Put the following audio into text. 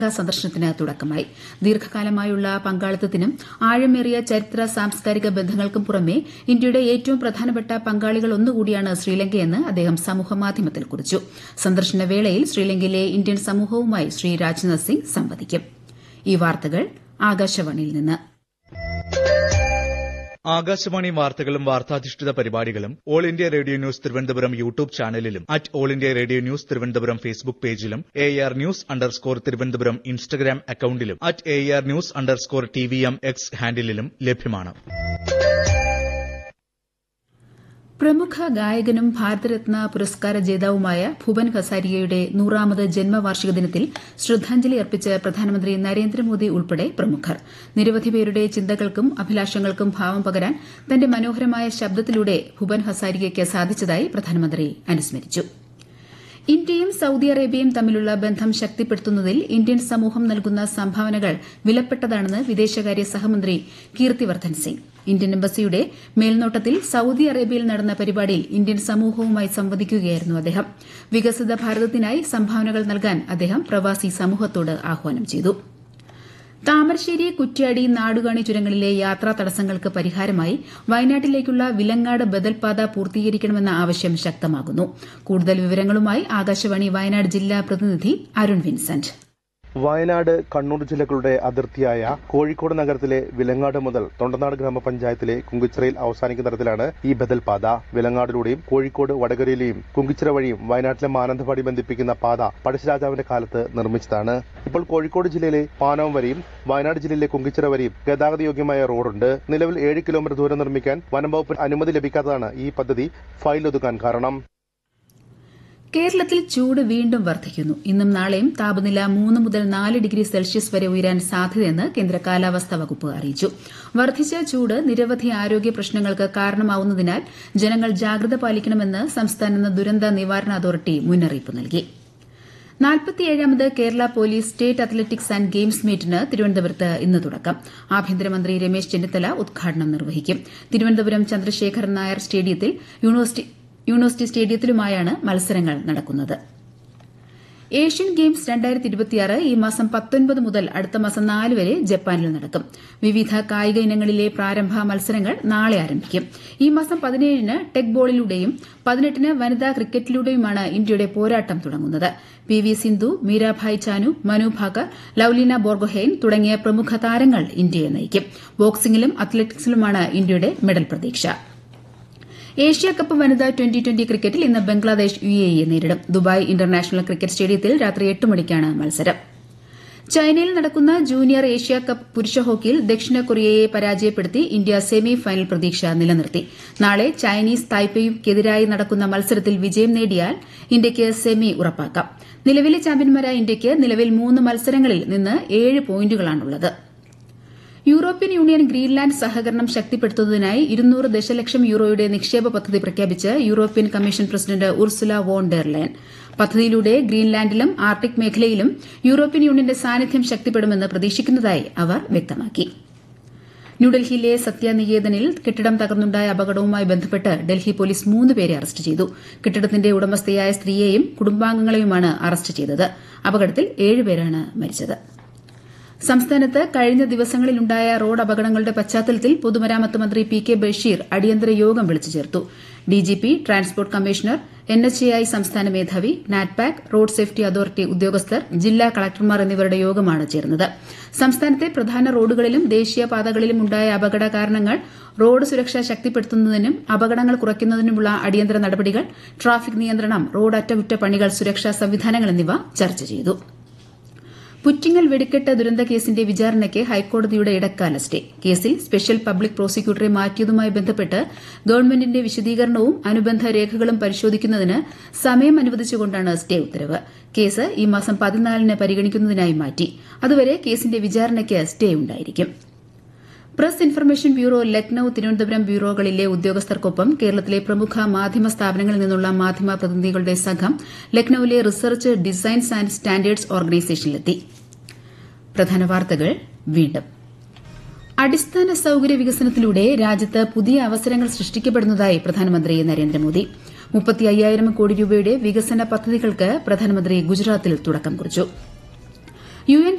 സന്ദർശനത്തിന് തുടക്കമായി ദീർഘകാലമായുള്ള പങ്കാളിത്തത്തിനും ആഴമേറിയ ചരിത്ര സാംസ്കാരിക ബന്ധങ്ങൾക്കും പുറമെ ഇന്ത്യയുടെ ഏറ്റവും പ്രധാനപ്പെട്ട പങ്കാളികൾ ഒന്നുകൂടിയാണ് ശ്രീലങ്കയെന്ന് അദ്ദേഹം സമൂഹമാധ്യമത്തിൽ കുറിച്ചു സന്ദർശന വേളയിൽ ശ്രീലങ്കയിലെ ഇന്ത്യൻ സമൂഹവുമായി ശ്രീ രാജ്നാഥ് സിംഗ് സംവദിക്കും ഈ വാർത്തകൾ ആകാശവാണിയിൽ നിന്ന് ആകാശവാണി വാർത്തകളും വാർത്താധിഷ്ഠിത പരിപാടികളും all India radio news Thiruvananthapuram YouTube ചാനലിലും at all India radio news Thiruvananthapuram Facebook പേജിലും A R news underscore Thiruvananthapuram Instagram അക്കൌണ്ടിലും at A R news underscore T V M X ഹാൻഡിലും ലഭ്യമാണ് പ്രമുഖ ഗായകനും ഭാരതരത്ന പുരസ്കാര ജേതാവുമായ ഭുവൻ ഹസാരികയുടെ നൂറാമത് ജന്മവാർഷിക ദിനത്തിൽ ശ്രദ്ധാഞ്ജലി അർപ്പിച്ച് പ്രധാനമന്ത്രി നരേന്ദ്രമോദി ഉൾപ്പെടെ പ്രമുഖർ നിരവധി പേരുടെ ചിന്തകൾക്കും അഭിലാഷങ്ങൾക്കും ഭാവം പകരാൻ തന്റെ മനോഹരമായ ശബ്ദത്തിലൂടെ ഭുവൻ ഹസാരികയ്ക്ക് സാധിച്ചതായി പ്രധാനമന്ത്രി അനുസ്മരിച്ചു ഇന്ത്യയും സൌദി അറേബ്യയും തമ്മിലുള്ള ബന്ധം ശക്തിപ്പെടുത്തുന്നതിൽ ഇന്ത്യൻ സമൂഹം നൽകുന്ന സംഭാവനകൾ വിലപ്പെട്ടതാണെന്ന് വിദേശകാര്യ സഹമന്ത്രി കീർത്തിവർദ്ധൻ സിംഗ് ഇന്ത്യൻ എംബസിയുടെ മേൽനോട്ടത്തിൽ സൌദി അറേബ്യയിൽ നടന്ന പരിപാടിയിൽ ഇന്ത്യൻ സമൂഹവുമായി സംവദിക്കുകയായിരുന്നു അദ്ദേഹം വികസിത ഭാരതത്തിനായി സംഭാവനകൾ നൽകാൻ അദ്ദേഹം പ്രവാസി സമൂഹത്തോട് ആഹ്വാനം ചെയ്തു താമരശ്ശേരി കുറ്റ്യാടി നാടുകാണി ചുരങ്ങളിലെ യാത്രാ തടസ്സങ്ങൾക്ക് പരിഹാരമായി വയനാട്ടിലേക്കുള്ള വിലങ്ങാട് ബദൽപാത പൂർത്തീകരിക്കണമെന്ന ആവശ്യം ശക്തമാകുന്നു കൂടുതൽ വിവരങ്ങളുമായി ആകാശവാണി വയനാട് ജില്ലാ പ്രതിനിധി അരുൺ വിൻസെന്റ് വയനാട് കണ്ണൂർ ജില്ലകളുടെ അതിർത്തിയായ കോഴിക്കോട് നഗരത്തിലെ വിലങ്ങാട് മുതൽ തൊണ്ടനാട് ഗ്രാമപഞ്ചായത്തിലെ കുങ്കിച്ചിറയിൽ അവസാനിക്കുന്ന തരത്തിലാണ് ഈ ബദൽ പാത വിലങ്ങാടിലൂടെയും കോഴിക്കോട് വടകരയിലെയും കുങ്കിച്ചിറ വഴിയും വയനാട്ടിലെ മാനന്തവാടി ബന്ധിപ്പിക്കുന്ന പാത പഴശ്ശിരാജാവിന്റെ കാലത്ത് നിർമ്മിച്ചതാണ് ഇപ്പോൾ കോഴിക്കോട് ജില്ലയിലെ പാനവം വരെയും വയനാട് ജില്ലയിലെ കുങ്കിച്ചിറ വരെയും ഗതാഗതയോഗ്യമായ റോഡുണ്ട് നിലവിൽ ഏഴ് കിലോമീറ്റർ ദൂരം നിർമ്മിക്കാൻ വനംവകുപ്പിന് അനുമതി ലഭിക്കാത്തതാണ് ഈ പദ്ധതി ഫയലൊതുക്കാൻ കാരണം കേരളത്തിൽ ചൂട് വീണ്ടും വർദ്ധിക്കുന്നു ഇന്നും നാളെയും താപനില മൂന്ന് മുതൽ നാല് ഡിഗ്രി സെൽഷ്യസ് വരെ ഉയരാൻ സാധ്യതയെന്ന് കേന്ദ്ര കാലാവസ്ഥാ വകുപ്പ് അറിയിച്ചു വർദ്ധിച്ച ചൂട് നിരവധി ആരോഗ്യ പ്രശ്നങ്ങൾക്ക് കാരണമാവുന്നതിനാൽ ജനങ്ങൾ ജാഗ്രത പാലിക്കണമെന്ന് സംസ്ഥാന ദുരന്ത നിവാരണ അതോറിറ്റി മുന്നറിയിപ്പ് നൽകി നാൽപ്പത്തിയേഴാമത് Kerala police state athletics and games മീറ്റിന് തിരുവനന്തപുരത്ത് ഇന്ന് തുടക്കം ആഭ്യന്തരമന്ത്രി രമേശ് ചെന്നിത്തല ഉദ്ഘാടനം നിർവഹിക്കും തിരുവനന്തപുരം ചന്ദ്രശേഖരൻ നായർ സ്റ്റേഡിയത്തിൽ യൂണിവേഴ്സിറ്റി സ്റ്റേഡിയത്തിലുമായാണ് മത്സരങ്ങൾ നടക്കുന്നത് ഏഷ്യൻ ഗെയിംസ് രണ്ടായിരത്തി ഇരുപത്തിയാറ് ഈ മാസം പത്തൊൻപത് മുതൽ അടുത്ത മാസം നാല് വരെ ജപ്പാനിൽ നടക്കും വിവിധ കായിക ഇനങ്ങളിലെ പ്രാരംഭ മത്സരങ്ങൾ നാളെ ആരംഭിക്കും ഈ മാസം പതിനേഴിന് ടെക് ബോളിലൂടെയും പതിനെട്ടിന് വനിതാ ക്രിക്കറ്റിലൂടെയുമാണ് ഇന്ത്യയുടെ പോരാട്ടം തുടങ്ങുന്നത് പി വി സിന്ധു മീരാഭായ് ചാനു മനു ഭാക്കർ ലൌലീന ബോർഗോഹെയ്ൻ തുടങ്ങിയ പ്രമുഖ താരങ്ങൾ ഇന്ത്യയെ നയിക്കും ബോക്സിംഗിലും അത്ലറ്റിക്സിലുമാണ് ഇന്ത്യയുടെ മെഡൽ പ്രതീക്ഷ ഏഷ്യ കപ്പ് വനിതാ ട്വന്റി ട്വന്റി ക്രിക്കറ്റിൽ ഇന്ന് ബംഗ്ലാദേശ് യു എ ഇയെ നേരിടും ദുബായ് ഇന്റർനാഷണൽ ക്രിക്കറ്റ് സ്റ്റേഡിയത്തിൽ രാത്രി എട്ട് മണിക്കാണ് മത്സരം ചൈനയിൽ നടക്കുന്ന ജൂനിയർ ഏഷ്യ കപ്പ് പുരുഷ ഹോക്കിയിൽ ദക്ഷിണ കൊറിയയെ പരാജയപ്പെടുത്തി ഇന്ത്യ സെമി ഫൈനൽ പ്രതീക്ഷ നിലനിർത്തി നാളെ ചൈനീസ് തായ്പേയ്ക്കെതിരായി നടക്കുന്ന മത്സരത്തിൽ വിജയം നേടിയാൽ ഇന്ത്യയ്ക്ക് സെമി ഉറപ്പാക്കാം നിലവിലെ ചാമ്പ്യന്മാരായ ഇന്ത്യയ്ക്ക് നിലവിൽ മൂന്ന് മത്സരങ്ങളിൽ നിന്ന് ഏഴ് പോയിന്റുകളാണുള്ളത് യൂറോപ്യൻ യൂണിയൻ ഗ്രീൻലാൻഡ് സഹകരണം ശക്തിപ്പെടുത്തുന്നതിനായി ഇരുന്നൂറ് ദശലക്ഷം യൂറോയുടെ നിക്ഷേപ പദ്ധതി പ്രഖ്യാപിച്ച് European commission president Ursula von der Leyen പദ്ധതിയിലൂടെ ഗ്രീൻലാൻഡിലും ആർട്ടിക് മേഖലയിലും യൂറോപ്യൻ യൂണിയന്റെ സാന്നിധ്യം ശക്തിപ്പെടുമെന്ന് പ്രതീക്ഷിക്കുന്നതായി അവർ വ്യക്തമാക്കി ന്യൂഡൽഹിയിലെ സത്യനികേതനിൽ കെട്ടിടം തകർന്നുണ്ടായ അപകടവുമായി ബന്ധപ്പെട്ട് ഡൽഹി പോലീസ് മൂന്ന് പേരെ അറസ്റ്റ് ചെയ്തു കെട്ടിടത്തിന്റെ ഉടമസ്ഥയായ സ്ത്രീയെയും കുടുംബാംഗങ്ങളെയുമാണ് അറസ്റ്റ് ചെയ്തത് അപകടത്തിൽ ഏഴുപേരാണ് മരിച്ചത് സംസ്ഥാനത്ത് കഴിഞ്ഞ ദിവസങ്ങളിലുണ്ടായ റോഡ് അപകടങ്ങളുടെ പശ്ചാത്തലത്തിൽ പൊതുമരാമത്ത് മന്ത്രി പി കെ ബഷീർ അടിയന്തര യോഗം വിളിച്ചു ചേർത്തു DGP transport commissioner N H A I സംസ്ഥാന മേധാവി നാറ്റ്പാക് റോഡ് സേഫ്റ്റി അതോറിറ്റി ഉദ്യോഗസ്ഥർ ജില്ലാ കളക്ടർമാർ എന്നിവരുടെ യോഗമാണ് ചേർന്നത് സംസ്ഥാനത്തെ പ്രധാന റോഡുകളിലും ദേശീയപാതകളിലും ഉണ്ടായ അപകട കാരണങ്ങൾ റോഡ് സുരക്ഷ ശക്തിപ്പെടുത്തുന്നതിനും അപകടങ്ങൾ കുറയ്ക്കുന്നതിനുമുള്ള അടിയന്തര നടപടികൾ ട്രാഫിക് നിയന്ത്രണം റോഡ് അറ്റകുറ്റപ്പണികൾ സുരക്ഷാ സംവിധാനങ്ങൾ എന്നിവ ചർച്ച ചെയ്തു പുറ്റിങ്ങൽ വെടിക്കെട്ട് ദുരന്ത കേസിന്റെ വിചാരണയ്ക്ക് ഹൈക്കോടതിയുടെ ഇടക്കാല സ്റ്റേ കേസിൽ സ്പെഷ്യൽ പബ്ലിക് പ്രോസിക്യൂട്ടറെ മാറ്റിയതുമായി ബന്ധപ്പെട്ട് ഗവൺമെന്റിന്റെ വിശദീകരണവും അനുബന്ധ രേഖകളും പരിശോധിക്കുന്നതിന് സമയം അനുവദിച്ചുകൊണ്ടാണ് സ്റ്റേ ഉത്തരവ് കേസ് ഈ മാസം പതിനാലിന് പരിഗണിക്കുന്നതിനായി മാറ്റി അതുവരെ കേസിന്റെ വിചാരണയ്ക്ക് സ്റ്റേ ഉണ്ടായിരിക്കും press information bureau Lucknow Thiruvananthapuram ബ്യൂറോകളിലെ ഉദ്യോഗസ്ഥർക്കൊപ്പം കേരളത്തിലെ പ്രമുഖ മാധ്യമ സ്ഥാപനങ്ങളിൽ നിന്നുള്ള മാധ്യമ പ്രതിനിധികളുടെ സംഘം ലക്നൌവിലെ റിസർച്ച് ഡിസൈൻസ് ആന്റ് സ്റ്റാൻഡേർഡ്സ് ഓർഗനൈസേഷനിലെത്തി പ്രധാന വാർത്തകൾ വീണ്ടും അടിസ്ഥാന സൌകര്യ വികസനത്തിലൂടെ രാജ്യത്ത് പുതിയ അവസരങ്ങൾ സൃഷ്ടിക്കപ്പെടുന്നതായി പ്രധാനമന്ത്രി നരേന്ദ്രമോദി മുപ്പത്തി അയ്യായിരം കോടി രൂപയുടെ വികസന പദ്ധതികൾക്ക് പ്രധാനമന്ത്രി ഗുജറാത്തിൽ തുടക്കം കുറിച്ചു യു എൻ